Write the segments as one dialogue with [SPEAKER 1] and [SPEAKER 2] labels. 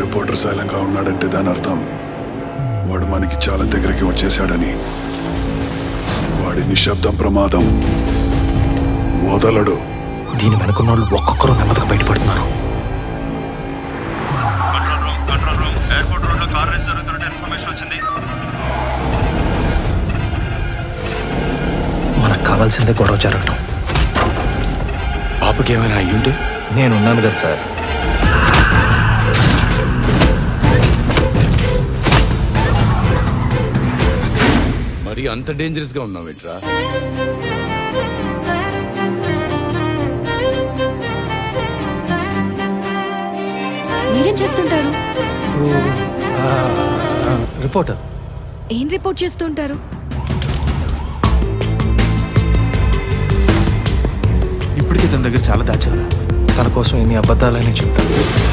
[SPEAKER 1] reporter సైలంగా ఉన్నాడంటే దాని అర్థం వాడు మనకి చాలా దగ్గరికి వచ్చేసాడని వాడి నిశ్శబ్దం ప్రమాదం వదలడు
[SPEAKER 2] దీని వెనుకున్న వాళ్ళు ఒక్కొక్కరు నెమ్మదిగా బయటపడుతున్నారు
[SPEAKER 3] control room control room airport road లో కార్ రేస్ జరుగుతున్నట్టు ఇన్ఫర్మేషన్ వచ్చింది
[SPEAKER 2] మనకు కావాల్సిందే గొడవ జరగడం
[SPEAKER 4] పాపకి ఏమైనా అయ్యుంటే
[SPEAKER 2] నేనున్నాను కదా సార్
[SPEAKER 4] మరి అంత డేంజరస్ గా ఉన్నావేంట్రా
[SPEAKER 5] మీరేం చేస్తుంటారు
[SPEAKER 2] రిపోర్టర్
[SPEAKER 5] ఏం రిపోర్ట్ చేస్తుంటారు
[SPEAKER 6] ఇప్పటికే తన దగ్గర చాలా దాచారు
[SPEAKER 2] తన కోసం ఎన్ని అబద్ధాలని చెప్తాను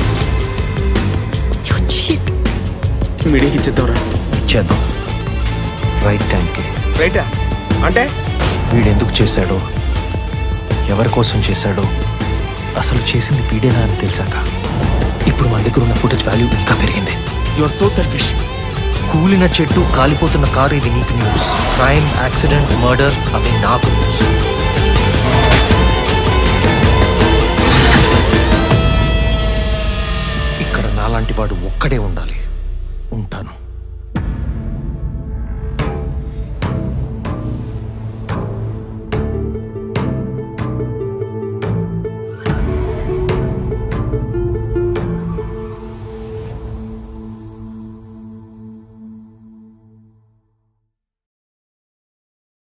[SPEAKER 6] మీడియాకి ఇచ్చేద్దాంరా
[SPEAKER 2] ఇచ్చేద్దాం రైట్ టైంకి
[SPEAKER 6] రైటా అంటే
[SPEAKER 2] వీడు ఎందుకు చేశాడో ఎవరి కోసం చేశాడో అసలు చేసింది వీడేనా అని తెలిసాక ఇప్పుడు మన దగ్గర ఉన్న ఫుటేజ్ వాల్యూ ఇంకా పెరిగింది
[SPEAKER 6] యు ఆర్ సో సెల్ఫిష్
[SPEAKER 2] కూలిన చెట్టు కాలిపోతున్న కారు ఇవి నీకు న్యూస్ క్రైమ్ యాక్సిడెంట్ మర్డర్ అవి నాకు న్యూస్ ఇక్కడ నాలాంటి వాడు ఒక్కడే ఉండాలి ఉంటాను